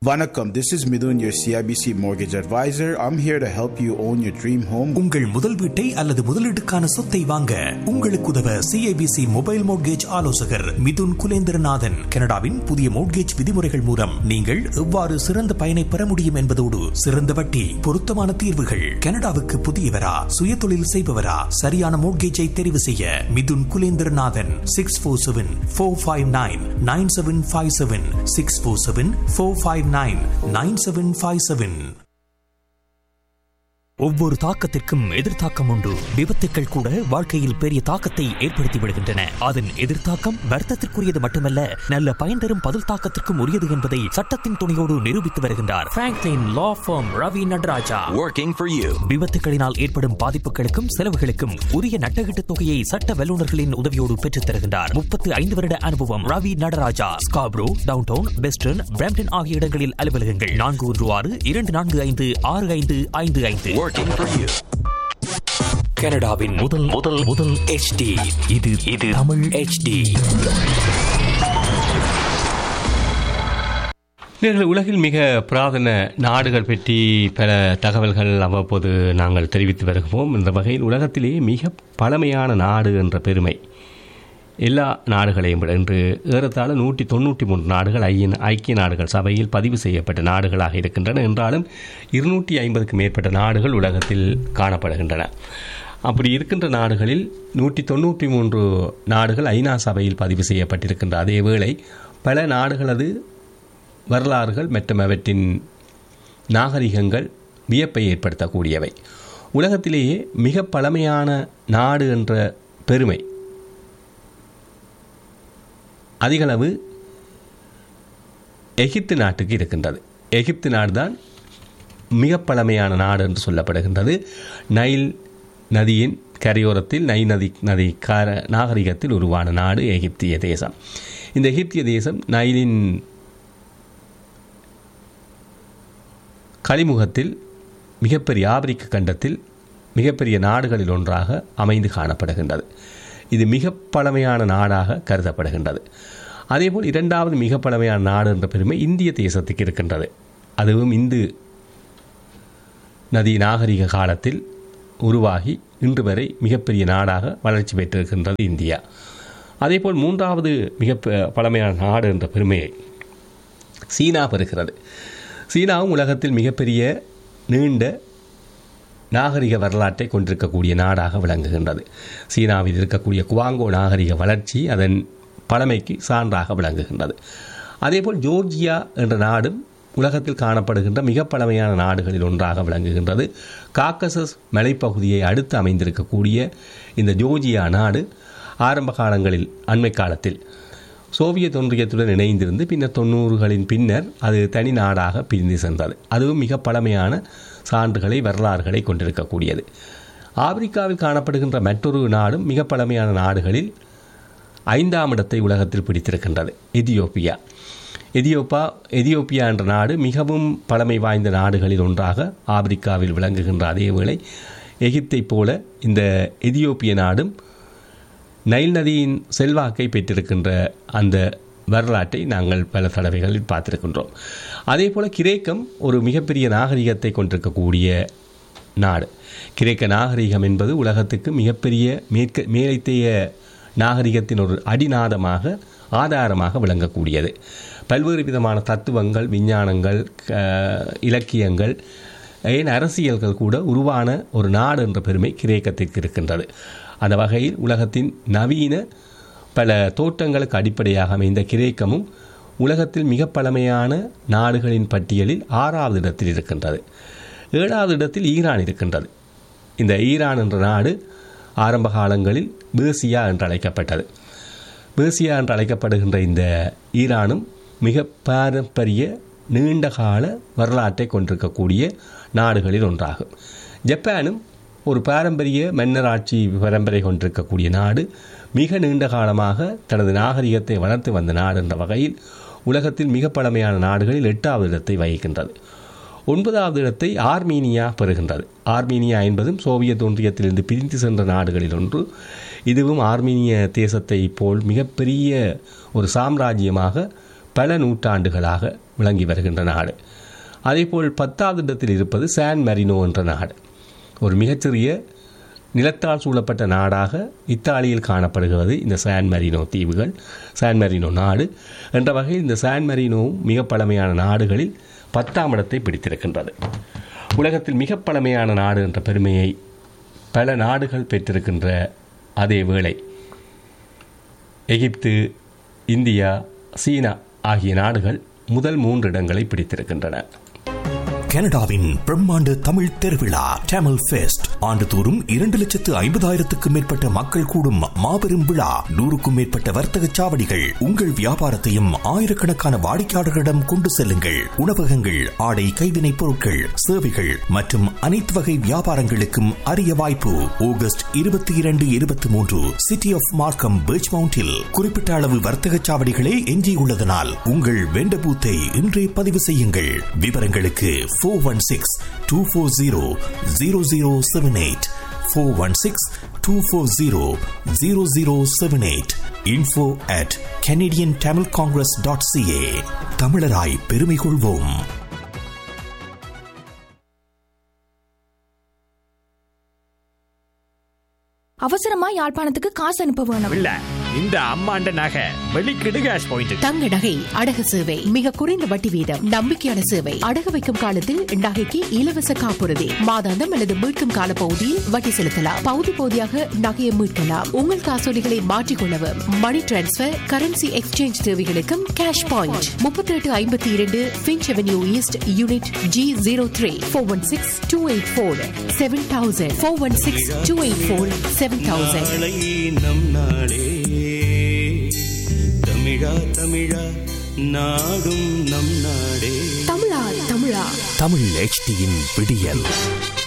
Vanakkam, this is Midun, your CIBC mortgage advisor. I'm here to help you own your dream home. உங்கள் முதல் வீட்டை அல்லது முதலீட்டுக்கான சொத்தை வாங்க உங்களுக்கு உதவ சிஐபிசி மொபைல் மோட்கேஜ் ஆலோசகர் மிதுன் குலேந்திரநாதன் கனடாவின் புதிய மோட்கேஜ் விதிமுறைகள் மூலம் நீங்கள் எவ்வாறு சிறந்த பயனை பெற முடியும் என்பதோடு சிறந்த வட்டி பொருத்தமான தீர்வுகள் கனடாவுக்கு புதியவரா சுயதொழில் செய்பவரா சரியான மோட்கேஜை தெரிவு செய்ய Mithun Kulendranathan six four seven four five nine nine seven five seven six four seven four five nine nine seven five seven ஒவ்வொரு தாக்கத்திற்கும் எதிர்த்தாக்கம் உண்டு விபத்துக்கள் கூட வாழ்க்கையில் பெரிய தாக்கத்தை ஏற்படுத்தி விடுகின்றன அதன் எதிர்த்தாக்கம் வர்த்தத்திற்குரியது மட்டுமல்ல நல்ல பயன் தரும் பதில் தாக்கத்திற்கும் உரியது என்பதை சட்டத்தின் துணையோடு நிரூபித்து வருகின்றார் Franklin law firm Ravi Nadarajah working for you. விபத்துகளினால் ஏற்படும் பாதிப்புகளுக்கும் செலவுகளுக்கும் உரிய நட்டகீட்டு தொகையை சட்ட வல்லுநர்களின் உதவியோடு பெற்றுத் தருகின்றார் முப்பத்து ஐந்து வருட அனுபவம் Ravi Nadarajah Scarborough downtown western Brampton ஆகிய இடங்களில் அலுவலகங்கள் நான்கு ஒன்று ஆறு இரண்டு நான்கு ஐந்து ஆறு ஐந்து ஐந்து ஐந்து Working for you. கனடாவின் முதல் முதல் முதல் HD இது இது தமிழ் HD நேர்கள் உலகில் மிக புராதன நாடுகள் பற்றி பல தகவல்கள் அவ்வப்போது நாங்கள் தெரிவித்து வருகிறோம் இந்த வகையில் உலகத்திலேயே மிக பழமையான நாடு என்ற பெருமை எல்லா நாடுகளையும் விட இன்று ஏறத்தாழ நூற்றி தொண்ணூற்றி மூன்று நாடுகள் ஐயன் ஐக்கிய நாடுகள் சபையில் பதிவு செய்யப்பட்ட நாடுகளாக இருக்கின்றன என்றாலும் இருநூற்றி ஐம்பதுக்கு மேற்பட்ட நாடுகள் உலகத்தில் காணப்படுகின்றன அப்படி இருக்கின்ற நாடுகளில் நூற்றி தொண்ணூற்றி மூன்று நாடுகள் ஐநா சபையில் பதிவு செய்யப்பட்டிருக்கின்ற அதே வேளை பல நாடுகளது வரலாறுகள் மற்றும் அவற்றின் நாகரிகங்கள் வியப்பை ஏற்படுத்தக்கூடியவை உலகத்திலேயே மிக பழமையான நாடு என்ற பெருமை அதிகளவு எகிப்து நாட்டுக்கு இருக்கின்றது எகிப்து நாடு தான் மிக பழமையான நாடு என்று சொல்லப்படுகின்றது நைல் நதியின் கரையோரத்தில் நை நதி நதி கார நாகரிகத்தில் உருவான நாடு எகிப்திய தேசம் இந்த எகிப்திய தேசம் நைலின் கலிமுகத்தில் மிகப்பெரிய ஆப்பிரிக்க கண்டத்தில் மிகப்பெரிய நாடுகளில் ஒன்றாக அமைந்து காணப்படுகின்றது இது மிக பழமையான நாடாக கருதப்படுகின்றது அதேபோல் இரண்டாவது மிக பழமையான நாடு என்ற பெருமை இந்திய தேசத்துக்கு இருக்கின்றது அதுவும் இந்து நதி நாகரிக காலத்தில் உருவாகி இன்று வரை மிகப்பெரிய நாடாக வளர்ச்சி பெற்றிருக்கின்றது இந்தியா அதேபோல் மூன்றாவது மிக ப- பழமையான நாடு என்ற பெருமையை சீனா பெறுகிறது சீனாவும் உலகத்தில் மிகப்பெரிய நீண்ட நாகரிக வரலாற்றை கொண்டிருக்கக்கூடிய நாடாக விளங்குகின்றது சீனாவில் இருக்கக்கூடிய குவாங்கோ நாகரிக வளர்ச்சி அதன் பழமைக்கு சான்றாக விளங்குகின்றது அதேபோல் ஜோர்ஜியா என்ற நாடும் உலகத்தில் காணப்படுகின்ற மிக பழமையான நாடுகளில் ஒன்றாக விளங்குகின்றது காக்கசஸ் மலைப்பகுதியை அடுத்து அமைந்திருக்கக்கூடிய இந்த ஜோர்ஜியா நாடு ஆரம்ப காலங்களில் அண்மை காலத்தில் சோவியத் ஒன்றியத்துடன் இணைந்திருந்து பின்னர் தொண்ணூறுகளின் பின்னர் அது தனி நாடாக பிரிந்து சென்றது அதுவும் மிக பழமையான சான்றுகளை வரலாறுகளை கொண்டிருக்கக்கூடியது ஆப்பிரிக்காவில் காணப்படுகின்ற மற்றொரு நாடும் மிக பழமையான நாடுகளில் ஐந்தாம் இடத்தை உலகத்தில் பிடித்திருக்கின்றது எதியோப்பியா எதியோப்பா எதியோப்பியா என்ற நாடு மிகவும் பழமை வாய்ந்த நாடுகளில் ஒன்றாக ஆப்பிரிக்காவில் விளங்குகின்ற அதேவேளை எகிப்தைப் போல இந்த எதியோப்பிய நாடும் நைல் நதியின் செல்வாக்கை பெற்றிருக்கின்ற அந்த வரலாற்றை நாங்கள் பல தடவைகளில் பார்த்திருக்கின்றோம் அதே போல கிரேக்கம் ஒரு மிகப்பெரிய நாகரிகத்தை கொண்டிருக்கக்கூடிய நாடு கிரேக்க நாகரிகம் என்பது உலகத்துக்கு மிகப்பெரிய மேற்க மேலைத்தைய நாகரிகத்தின் ஒரு அடிநாதமாக ஆதாரமாக விளங்கக்கூடியது பல்வேறு விதமான தத்துவங்கள் விஞ்ஞானங்கள் க- இலக்கியங்கள் ஏன் அரசியல்கள் கூட உருவான ஒரு நாடு என்ற பெருமை கிரேக்கத்திற்கு இருக்கின்றது அந்த வகையில் உலகத்தின் நவீன பல தோட்டங்களுக்கு அடிப்படையாக அமைந்த கிரேக்கமும் உலகத்தில் மிக பழமையான நாடுகளின் பட்டியலில் ஆறாவது இடத்தில் இருக்கின்றது ஏழாவது இடத்தில் ஈரான் இருக்கின்றது இந்த ஈரான் என்ற நாடு ஆரம்ப காலங்களில் பேசியா என்று அழைக்கப்பட்டது பேசியா என்று அழைக்கப்படுகின்ற இந்த ஈரானும் மிக பாரம்பரிய நீண்டகால வரலாற்றை கொண்டிருக்கக்கூடிய நாடுகளில் ஒன்றாகும் ஜப்பானும் ஒரு பாரம்பரிய மன்னராட்சி பரம்பரை கொண்டிருக்கக்கூடிய நாடு மிக நீண்ட காலமாக தனது நாகரிகத்தை வளர்த்து வந்த நாடு என்ற வகையில் உலகத்தில் மிக பழமையான நாடுகளில் எட்டாவது இடத்தை வகிக்கின்றது ஒன்பதாவது இடத்தை ஆர்மீனியா பெறுகின்றது ஆர்மீனியா என்பதும் சோவியத் ஒன்றியத்திலிருந்து பிரிந்து சென்ற நாடுகளில் ஒன்று இதுவும் ஆர்மீனிய தேசத்தை போல் மிகப்பெரிய ஒரு சாம்ராஜ்யமாக பல நூற்றாண்டுகளாக விளங்கி வருகின்ற நாடு அதேபோல் பத்தாவது இடத்தில் இருப்பது சான் மெரினோ என்ற நாடு ஒரு மிகச்சிறிய நிலத்தால் சூழப்பட்ட நாடாக இத்தாலியில் காணப்படுகிறது இந்த சான் மெரினோ தீவுகள் சான் மெரினோ நாடு என்ற வகையில் இந்த சான் மெரினோவும் மிக பழமையான நாடுகளில் பத்தாம் இடத்தை பிடித்திருக்கின்றது உலகத்தில் மிக பழமையான நாடு என்ற பெருமையை பல நாடுகள் பெற்றிருக்கின்ற அதே வேளை எகிப்து இந்தியா சீனா ஆகிய நாடுகள் முதல் மூன்று இடங்களை பிடித்திருக்கின்றன கனடாவின் பிரம்மாண்ட தமிழ் திருவிழா டேமல் ஃபெஸ்ட் ஆண்டுதோறும் இரண்டு லட்சத்து ஐம்பதாயிரத்துக்கும் மேற்பட்ட மக்கள் கூடும் மாபெரும் விழா நூறுக்கும் மேற்பட்ட வர்த்தக சாவடிகள் உங்கள் வியாபாரத்தையும் ஆயிரக்கணக்கான வாடிக்கையாளர்களிடம் கொண்டு செல்லுங்கள் உணவகங்கள் ஆடை கைவினைப் பொருட்கள் சேவைகள் மற்றும் அனைத்து வகை வியாபாரங்களுக்கும் அரிய வாய்ப்பு ஆகஸ்ட் இருபத்தி இரண்டு இருபத்தி மூன்று சிட்டி ஆஃப் மார்க்கம் பீச் மவுண்டில் குறிப்பிட்ட அளவு வர்த்தக சாவடிகளே எஞ்சியுள்ளதனால் உங்கள் வெண்ட பூத்தை இன்றே பதிவு செய்யுங்கள் விவரங்களுக்கு four one six two four zero zero zero seven eight four one six two four zero zero zero seven eight info at Canadian Tamil Congress dot CA தமிழராய் பெருமை கொள்வோம் அவசரமா யாழ்ப்பாணத்துக்கு காசு அனுப்ப வேணும் இல்ல இந்த அம்மாண்ட நகை வெளிக்கிடு கேஷ் பாயிண்ட் தங்க நகை அடகு சேவை மிக குறைந்த வட்டி வீதம் நம்பிக்கையான சேவை அடகு வைக்கும் காலத்தில் நகைக்கு இலவச காப்புறுதி மாதாந்தம் அல்லது மீட்கும் கால பகுதியில் வட்டி செலுத்தலாம் பகுதி பகுதியாக நகையை மீட்கலாம் உங்கள் காசோலிகளை மாற்றிக்கொள்ளவும் மணி டிரான்ஸ்பர் கரன்சி எக்ஸ்சேஞ்ச் தேவைகளுக்கும் கேஷ் பாயிண்ட் முப்பத்தி எட்டு ஐம்பத்தி இரண்டு Finch avenue east unit G zero three four one six two eight four seven thousand four one six two eight four seven thousand நாளை நம் நாடே தமிழா தமிழா நாடும் நம் நாடே தமிழா தமிழா தமிழ் HDயின் விடியல்